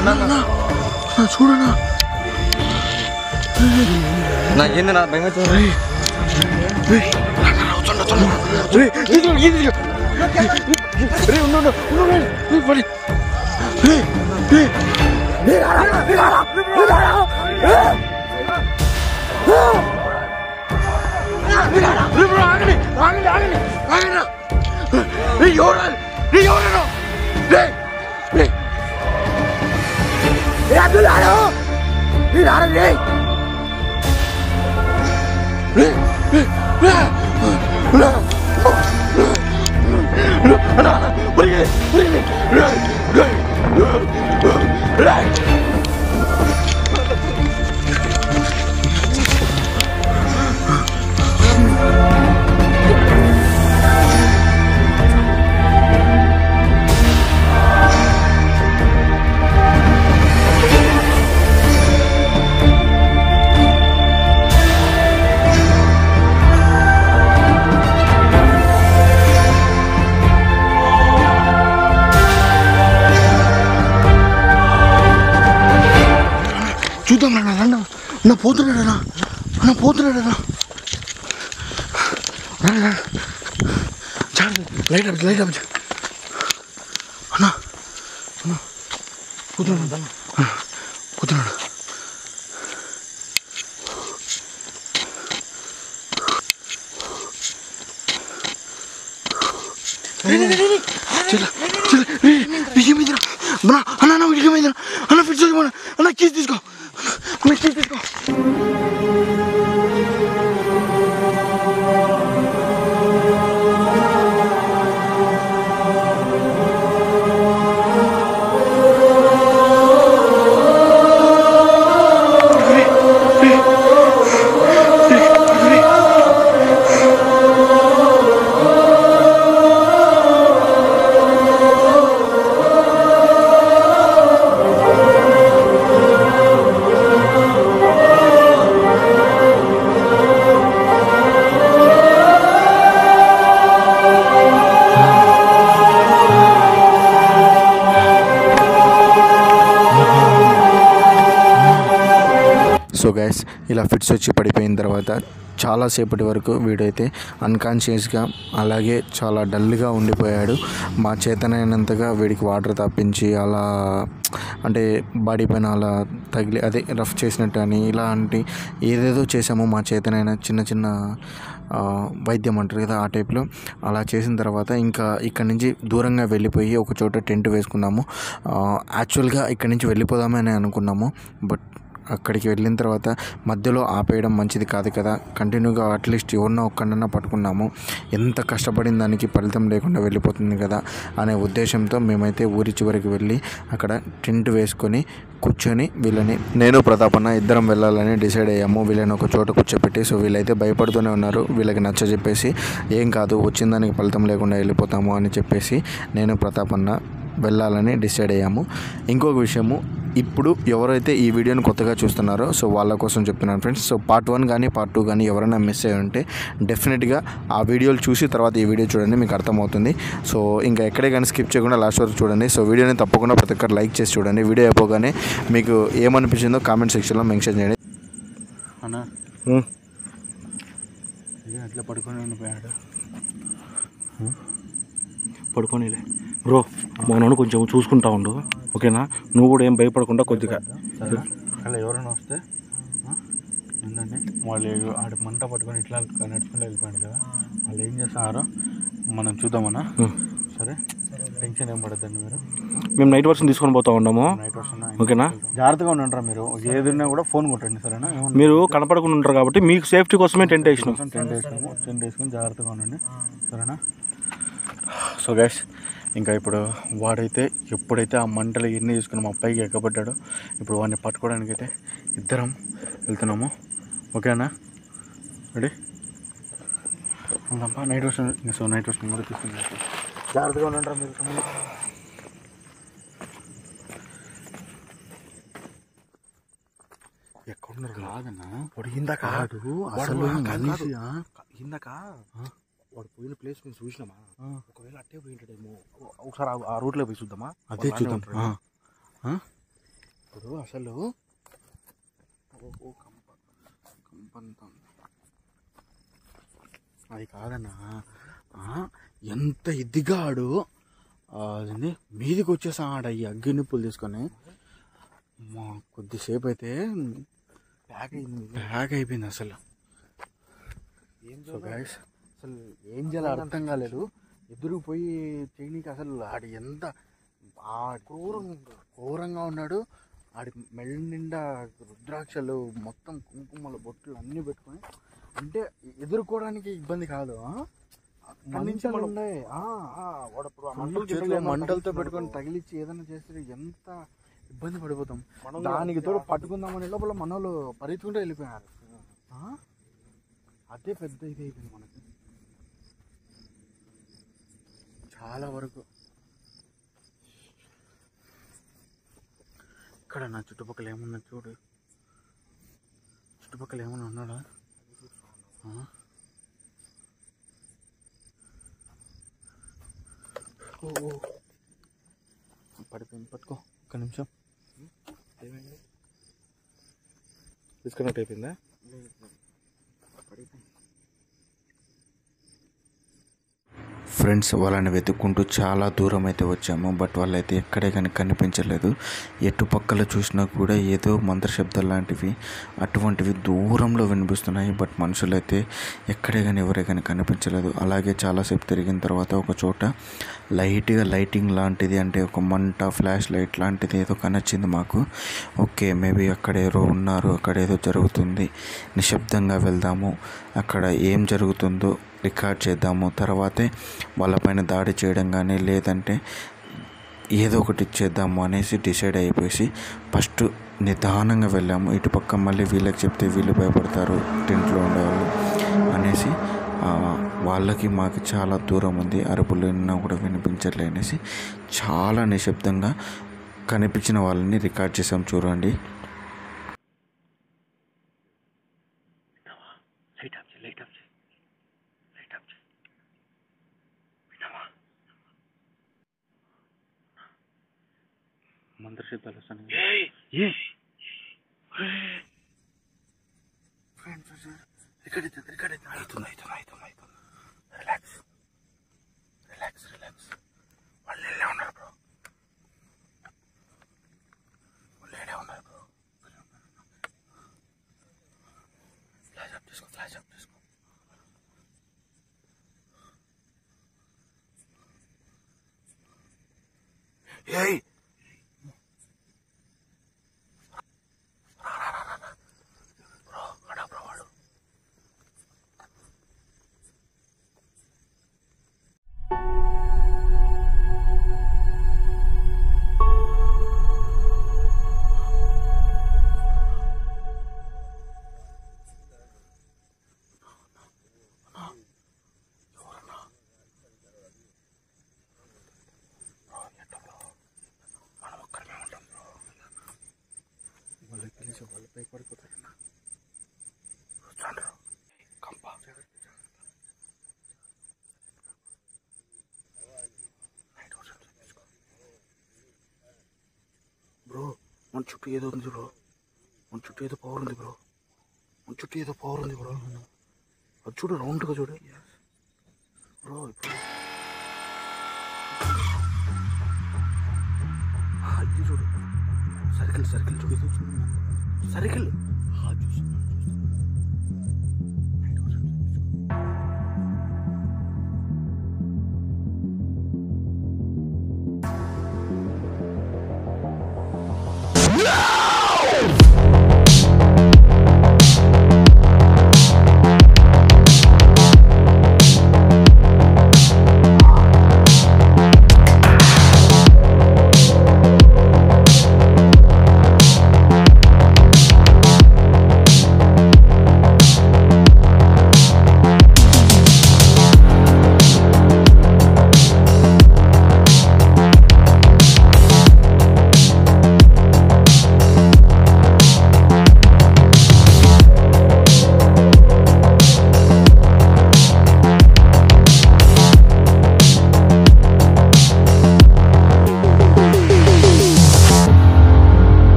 చూడనా నా ఏంది నా భయం అవుతుంది. చూద్దాం రా రండి నా పోతున్నాడనా నా పోతున్నాడనా రా రా చాలు లైట్ అప్ లైట్ అప్ అన్నా అన్నా పోతున్నాడు పోతున్నాడు చల్ల చల్ల విజయం మీద అన్న అన్న విజయం మీద అన్న ఫిక్స్ అన్న కీస్ తీసుకో అన్న కీస్ తీసుకో సో గైస్ ఇలా ఫిట్స్ వచ్చి పడిపోయిన తర్వాత చాలాసేపటి వరకు వీడైతే అన్కాన్షియస్గా అలాగే చాలా డల్గా ఉండిపోయాడు మా చేతనైనంతగా వీడికి వాటర్ తప్పించి అలా అంటే బాడీ పైన అలా తగిలి అదే రఫ్ చేసినట్టు అని ఇలాంటి ఏదేదో చేసామో మా చేతనైన చిన్న చిన్న ఆ, వైద్యం అంటారు కదా ఆ టైప్లో అలా చేసిన తర్వాత ఇంకా ఇక్కడ నుంచి దూరంగా వెళ్ళిపోయి ఒక చోట టెంట్ వేసుకున్నాము యాక్చువల్గా ఇక్కడ నుంచి వెళ్ళిపోదామని అనుకున్నాము బట్ అక్కడికి వెళ్ళిన తర్వాత మధ్యలో ఆపేయడం మంచిది కాదు కదా కంటిన్యూగా అట్లీస్ట్ ఎవరినో ఒక్కడన్నా పట్టుకున్నాము ఎంత కష్టపడిన దానికి ఫలితం లేకుండా వెళ్ళిపోతుంది కదా అనే ఉద్దేశంతో మేమైతే ఊరి చివరికి వెళ్ళి అక్కడ టెంట్ వేసుకొని కూర్చొని వీళ్ళని నేను ప్రతాపన్న ఇద్దరం వెళ్ళాలని డిసైడ్ అయ్యాము వీళ్ళని ఒక చోట కూర్చోపెట్టి సో వీళ్ళైతే భయపడుతూనే ఉన్నారు వీళ్ళకి నచ్చ చెప్పేసి ఏం కాదు వచ్చిన దానికి ఫలితం లేకుండా వెళ్ళిపోతాము అని చెప్పేసి నేను ప్రతాపన్న వెళ్ళాలని డిసైడ్ అయ్యాము ఇంకొక విషయము ఇప్పుడు ఎవరైతే ఈ వీడియోని కొత్తగా చూస్తున్నారో సో వాళ్ళ కోసం చెప్తున్నాను ఫ్రెండ్స్ సో పార్ట్ వన్ కానీ పార్ట్ టూ కానీ ఎవరైనా మిస్ అయ్యి ఉంటే డెఫినెట్గా ఆ వీడియోలు చూసి తర్వాత ఈ వీడియో చూడండి మీకు అర్థమవుతుంది సో ఇంకా ఎక్కడే కానీ స్కిప్ చేయకుండా లాస్ట్ వరకు చూడండి సో వీడియోని తప్పకుండా ప్రతి ఒక్కరు లైక్ చేసి చూడండి వీడియో అయిపోగానే మీకు ఏమనిపించిందో కామెంట్ సెక్షన్లో మెన్షన్ చేయండి అన్న ఇక అట్లా పడుకొని ఉండిపోయాడు పడుకోనిలే బ్రో మనోడు కొంచెం చూసుకుంటా ఉండు ఓకేనా నువ్వు కూడా ఏం భయపడకుండా కొద్దిగా సరేనా అలా ఎవరైనా వస్తే ఆ, ఏంటంటే వాళ్ళు ఆడ మంట పట్టుకొని ఇట్లా నడుచుకుంటూ వెళ్ళిపోయాడు కదా వాళ్ళు ఏం చేస్తున్నారో మనం చూద్దామన్నా సరే టెన్షన్ ఏం పడద్దండి మీరు మేము నైట్ వర్షన్ తీసుకొని పోతా ఉన్నాము నైట్ వస్తున్నా ఓకేనా జాగ్రత్తగా ఉండండి మీరు ఏది ఉన్నా కూడా ఫోన్ కొట్టండి సరేనా ఏమన్నా మీరు కనపడకుండా ఉంటారు కాబట్టి మీకు సేఫ్టీ కోసమే టెంట్ వేసినాం టెంట్ వేసుకుని టెంట్ వేసుకుని జాగ్రత్తగా ఉండండి సరేనా సో గైస్ ఇంకా ఇప్పుడు వాడైతే ఎప్పుడైతే ఆ మంటలు ఎన్ని తీసుకుని మా పైకి ఎక్కబడ్డాడో ఇప్పుడు వాడిని పట్టుకోవడానికి అయితే ఇద్దరం వెళ్తున్నాము ఓకేనా రెడీ ఉందమ్మా night version so night version కూడా తీసుకుని జాగ్రత్తగా ఉండండి మీరు తమ్ముడు. ఎక్కడున్నారు కాదన్నా వాడు ఇందాక అసలు మనిషి ఇందాక వాడు పోయిన ప్లేస్ మేము చూసినామా ఒకవేళ అట్టే పోయింటాడేమో ఒకసారి ఆ- ఆ రూట్లో పోయి చూద్దామా అదే వాడు చూద్దాం అలానే ఉంటాడు. ఇప్పుడు అసలు ఓ ఓ కంప కంపంతా ఉంది. అది కాదన్నా ఆ, ఎంత ఇదిగా ఆడు ఆ, అదేంది మీదికి వచ్చేసా ఆడ ఈ అగ్గి నిప్పులు తీసుకొని మా కొద్దిసేపు అయితే ప్యాక్ అయింది ప్యాక్ అయిపోయింది అసలు సో గైస్ అసలు ఏం చేయాలో అర్థం కాలేదు ఎదురు పోయి చేయనీకి అసలు ఆడు ఎంత ఆ క్రూరంగా ఘోరంగా ఉన్నాడు ఆడి మెళ్ళ నిండా రుద్రాక్షలు మొత్తం కుంకుమల బొట్లు అన్నీ పెట్టుకొని అంటే ఎదుర్కోవడానికి ఇబ్బంది కాదు ఆ? అక్కడి నుంచి మంటలు మనం- ఉన్నాయి ఆ, ఆ, వాడు ఇప్పుడు ఆ ఫుల్ మంటలు చేతిలో గిట్టలు ఏమన్నా మంటలతో తగిలిస్తున్నాడు పెట్టుకొని అనుకో. తగిలిచ్చి ఏదైనా చేస్తే ఎంత ఇబ్బంది పడిపోతాం మనం దానికి కూడా తోడు పట్టుకుందామని లోపల మనోళ్ళు పరిగెత్తుకుంటూ వెళ్ళిపోయారు ఆ? అదే పెద్ద ఇది అయిపోయింది మనకి చాలా వరకు ఇక్కడ నా చుట్టుపక్కల ఏమన్నా చూడు చుట్టుపక్కల ఏమన్నా ఉన్నాడా ఆ? ఓ ఓ. పడిపోయింది పట్టుకో ఒక్క నిమిషం ఏమైంది డిస్కనెక్ట్ అయిపోయిందా పడిపోయింది ఫ్రెండ్స్ వాళ్ళని వెతుక్కుంటూ చాలా దూరం అయితే వచ్చాము బట్ వాళ్ళైతే ఎక్కడే కానీ కనిపించలేదు ఎటు పక్కల చూసినా కూడా ఏదో మంత్ర శబ్దాలు లాంటివి అటువంటివి దూరంలో వినిపిస్తున్నాయి బట్ మనుషులైతే ఎక్కడే కానీ ఎవరే కానీ కనిపించలేదు అలాగే చాలాసేపు తిరిగిన తర్వాత ఒక చోట లైట్గా లైటింగ్ లాంటిది అంటే ఒక మంట ఫ్లాష్ లైట్ లాంటిది ఏదో కనొచ్చింది మాకు ఓకే మేబీ అక్కడ ఎవరో ఉన్నారు అక్కడ ఏదో జరుగుతుంది నిశ్శబ్దంగా వెళ్దాము అక్కడ ఏం జరుగుతుందో రికార్డ్ చేద్దాము తర్వాతే వాళ్ళపైన దాడి చేయడం కానీ లేదంటే ఏదో ఒకటి చేద్దాము అనేసి డిసైడ్ అయిపోయి ఫస్ట్ నిదానంగా వెళ్ళాము ఇటుపక్క మళ్ళీ వీళ్ళకి చెప్తే వీళ్ళు భయపడతారు టెంట్లో ఉండేవాళ్ళు అనేసి ఆ, వాళ్ళకి మాకు చాలా దూరం ఉంది అరుపులు విన్నా కూడా వినిపించట్లే అనేసి చాలా నిశ్శబ్దంగా కనిపించిన వాళ్ళని రికార్డ్ చేసాం చూడండి లైట్ ఆఫ్ చేయి లైట్ ఆఫ్ చేయి లైట్ ఆఫ్ చేయి విన్నావా మంత్రశబ్దాలు వస్తాయి ఏ ఫ్రెండ్స్ రికార్డ్ అవుతుంది రికార్డ్ అవుతుంది అవుతుంది అవుతుంది అవుతుంది అవుతుంది రిలాక్స్ రిలాక్స్ రిలాక్స్ వాళ్ళు వెళ్ళే ఉన్నారు బ్రో వాళ్ళు ఏడే ఉన్నారు బ్రో ఫ్లాష్ ఆఫ్ చేసుకో ఫ్లాష్ ఆఫ్ చేసుకో ఏయ్ బ్రో అడా బ్రో వాడు మనం ఒక్కరిమే ఉంటాం బ్రో వాళ్ళకి తెలిసి వాళ్ళు భయపడిపోతారన్న చూడండి కంప బ్రో మన చుట్టూ ఏదో ఉంది బ్రో మన చుట్టూ ఏదో పవర్ ఉంది బ్రో మన చుట్టూ ఏదో పవర్ ఉంది బ్రో అది చూడు రౌండ్గా చూడు బ్రో ఇప్పుడు ఆ, ఇది చూడు సర్కిల్ సర్కిల్ చూడు ఇది చూడు సర్కిల్ ఆ, చూసు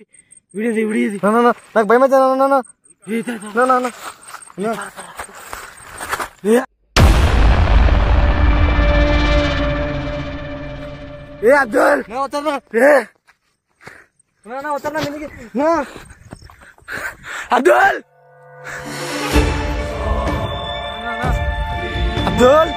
వీడియోది వీడియోది నా, నా, నా, నాకు భయం అవుతుంది నా, నా, నా. నా, నా, నా. నా. ఏ అబ్దుల్ నా వస్తాను ఏ నా నా వస్తాను నిన్నకి నా అబ్దుల్ అబ్దుల్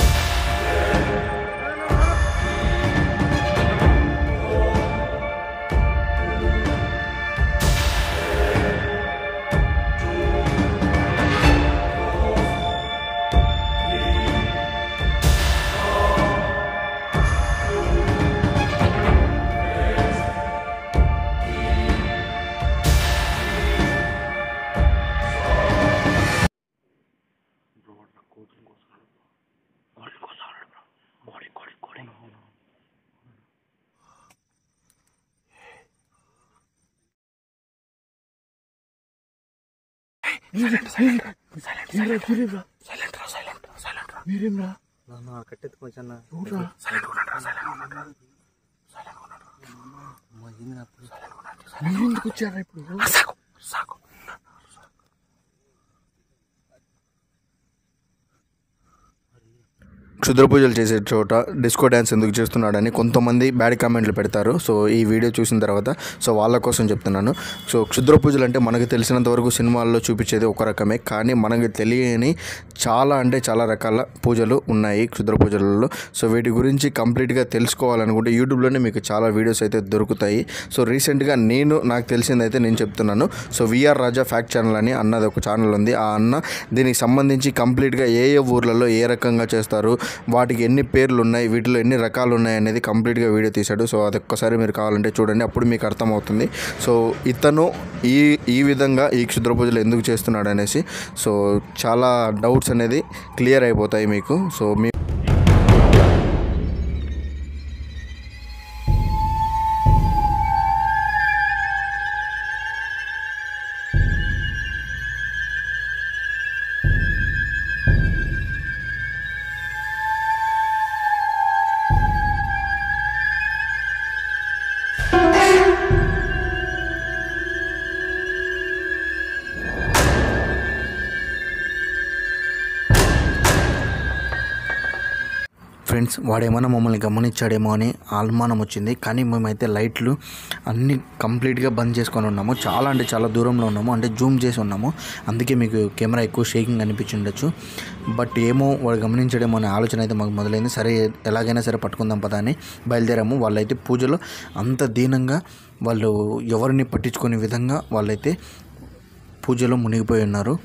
కట్టెత్తుకోవచ్చా క్షుద్ర పూజలు చేసే చోట డిస్కో డ్యాన్స్ ఎందుకు చేస్తున్నాడని కొంతమంది బ్యాడ్ కామెంట్లు పెడతారు సో ఈ వీడియో చూసిన తర్వాత సో వాళ్ళ కోసం చెప్తున్నాను సో క్షుద్ర పూజలు అంటే మనకు తెలిసినంత వరకు సినిమాల్లో చూపించేది ఒక రకమే కానీ మనకు తెలియని చాలా అంటే చాలా రకాల పూజలు ఉన్నాయి క్షుద్ర పూజలలో సో వీటి గురించి కంప్లీట్గా తెలుసుకోవాలనుకుంటే యూట్యూబ్లోనే మీకు చాలా వీడియోస్ అయితే దొరుకుతాయి సో రీసెంట్గా నేను నాకు తెలిసిందైతే నేను చెప్తున్నాను so V R Raja fact channel అని అన్నది ఒక ఛానల్ ఉంది ఆ అన్న దీనికి సంబంధించి కంప్లీట్గా ఏ ఏ ఊర్లలో ఏ రకంగా చేస్తారు వాటికి ఎన్ని పేర్లు ఉన్నాయి వీటిలో ఎన్ని రకాలు ఉన్నాయి అనేది కంప్లీట్గా వీడియో తీశాడు సో అది ఒక్కసారి మీరు కావాలంటే చూడండి అప్పుడు మీకు అర్థమవుతుంది సో ఇతను ఈ ఈ విధంగా ఈ క్షుద్ర పూజలు ఎందుకు చేస్తున్నాడు అనేసి సో చాలా డౌట్స్ అనేది క్లియర్ అయిపోతాయి మీకు సో మీ ఫ్రెండ్స్ వాడేమన్నా మమ్మల్ని గమనించాడేమో అని అనుమానం వచ్చింది కానీ మేమైతే లైట్లు అన్నీ కంప్లీట్గా బంద్ చేసుకొని ఉన్నాము చాలా అంటే చాలా దూరంలో ఉన్నాము అంటే జూమ్ చేసి ఉన్నాము అందుకే మీకు కెమెరా ఎక్కువ షేకింగ్ అనిపించి ఉండొచ్చు బట్ ఏమో వాడు గమనించడేమో అనే ఆలోచన అయితే మాకు మొదలైంది సరే ఎలాగైనా సరే పట్టుకుందాం పదా అని బయలుదేరాము వాళ్ళైతే పూజలో అంత దీనంగా వాళ్ళు ఎవరిని పట్టించుకునే విధంగా వాళ్ళైతే పూజలో మునిగిపోయి ఉన్నారు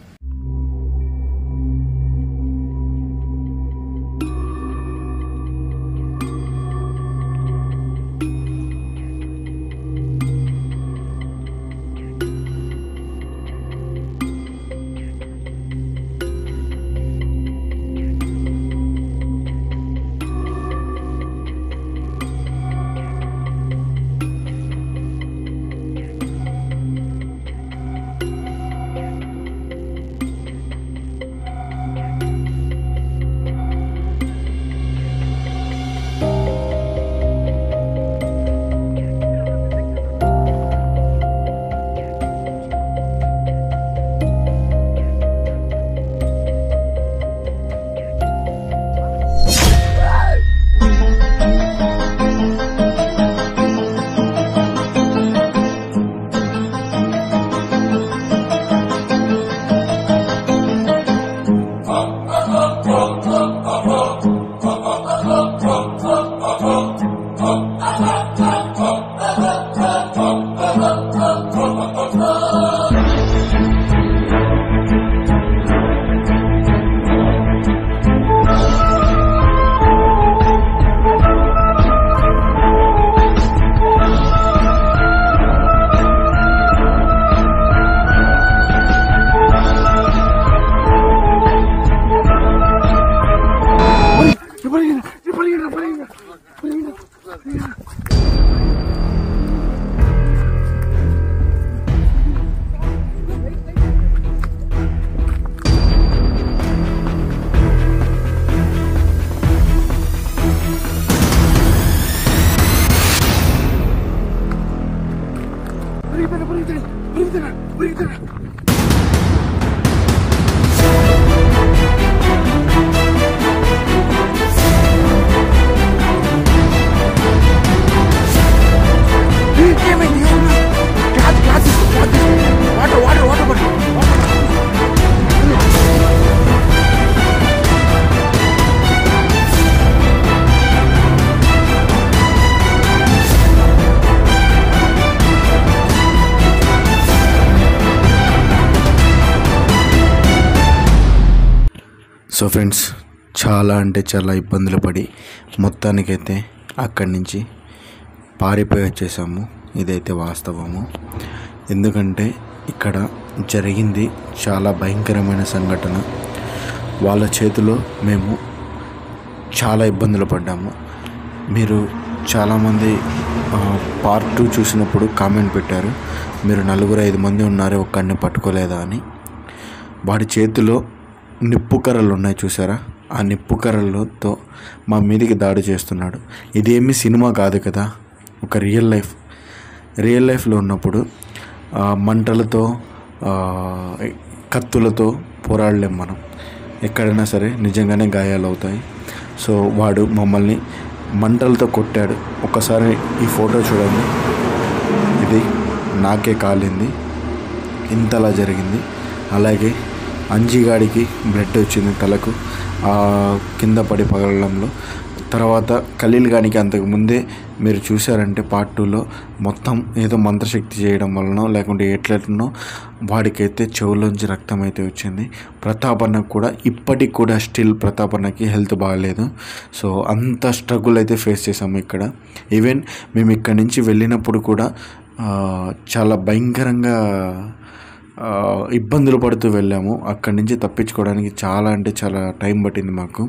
ఫ్రెండ్స్ చాలా అంటే చాలా ఇబ్బందులు పడి మొత్తానికైతే అక్కడి నుంచి పారిపోయి వచ్చేసాము ఇదైతే వాస్తవము ఎందుకంటే ఇక్కడ జరిగింది చాలా భయంకరమైన సంఘటన వాళ్ళ చేతిలో మేము చాలా ఇబ్బందులు పడ్డాము మీరు చాలామంది పార్ట్ టూ చూసినప్పుడు కామెంట్ పెట్టారు మీరు నలుగురు ఐదు మంది ఉన్నారు ఒక్కడిని పట్టుకోలేదా అని వాడి చేతిలో నిప్పు కర్రలు ఉన్నాయి చూసారా ఆ నిప్పు కర్రలతో మా మీదికి దాడి చేస్తున్నాడు ఇదేమి సినిమా కాదు కదా ఒక రియల్ లైఫ్ రియల్ లైఫ్లో ఉన్నప్పుడు ఆ, మంటలతో ఆ, కత్తులతో పోరాడలేం మనం ఎక్కడైనా సరే నిజంగానే గాయాలు అవుతాయి సో వాడు మమ్మల్ని మంటలతో కొట్టాడు ఒకసారి ఈ ఫోటో చూడండి ఇది నాకే కాలింది ఇంతలా జరిగింది అలాగే అంజిగాడికి బ్లడ్ వచ్చింది తలకు ఆ కింద పడి పగలడంలో తర్వాత ఖలీల్ గానికి అంతకు ముందే మీరు చూసారంటే పార్ట్ టూలో మొత్తం ఏదో మంత్రశక్తి చేయడం వలన లేకుంటే ఎట్లనో వాడికైతే చెవులోంచి రక్తం అయితే వచ్చింది ప్రతాపన్నకు కూడా ఇప్పటికి కూడా స్టిల్ ప్రతాపన్నకి హెల్త్ బాగాలేదు సో అంత స్ట్రగుల్ అయితే ఫేస్ చేసాము ఇక్కడ ఈవెన్ మేము ఇక్కడ నుంచి వెళ్ళినప్పుడు కూడా ఆ, చాలా భయంకరంగా ఆ, ఇబ్బందులు పడుతూ వెళ్ళాము అక్కడి నుంచి తప్పించుకోవడానికి చాలా అంటే చాలా టైం పట్టింది మాకు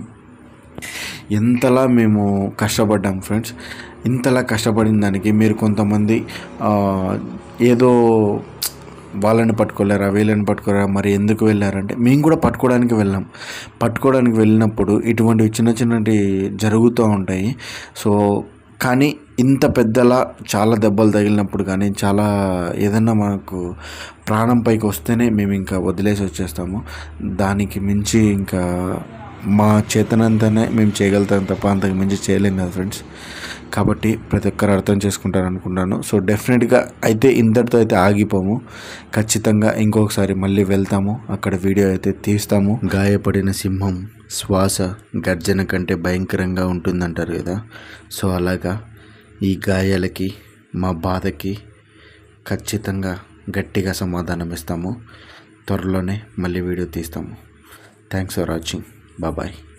ఎంతలా మేము కష్టపడ్డాం ఫ్రెండ్స్ ఇంతలా కష్టపడిన దానికి మీరు కొంతమంది ఆ, ఏదో వాళ్ళని పట్టుకోలేరా వీళ్ళని పట్టుకోలేరా మరి ఎందుకు వెళ్ళారంటే మేము కూడా పట్టుకోవడానికి వెళ్ళాం పట్టుకోవడానికి వెళ్ళినప్పుడు ఇటువంటివి చిన్న చిన్నటి జరుగుతూ ఉంటాయి సో కానీ ఇంత పెద్దలా చాలా దెబ్బలు తగిలినప్పుడు కానీ చాలా ఏదన్నా మనకు ప్రాణం పైకి వస్తేనే మేము ఇంకా వదిలేసి వచ్చేస్తాము దానికి మించి ఇంకా మా చేతనంతానే మేము చేయగలుగుతాం తప్ప అంతకు మించి చేయలేం కదా ఫ్రెండ్స్ కాబట్టి ప్రతి ఒక్కరు అర్థం చేసుకుంటారు అనుకుంటాను సో డెఫినెట్గా అయితే ఇంతటితో అయితే ఆగిపోము ఖచ్చితంగా ఇంకొకసారి మళ్ళీ వెళ్తాము అక్కడ వీడియో అయితే తీస్తాము గాయపడిన సింహం శ్వాస గర్జన కంటే భయంకరంగా ఉంటుందంటారు కదా సో అలాగా ఈ గాయాలకి మా బాధకి ఖచ్చితంగా గట్టిగా సమాధానం ఇస్తాము త్వరలోనే మళ్ళీ వీడియో తీస్తాము థ్యాంక్స్ ఫర్ వాచింగ్ బాబాయ్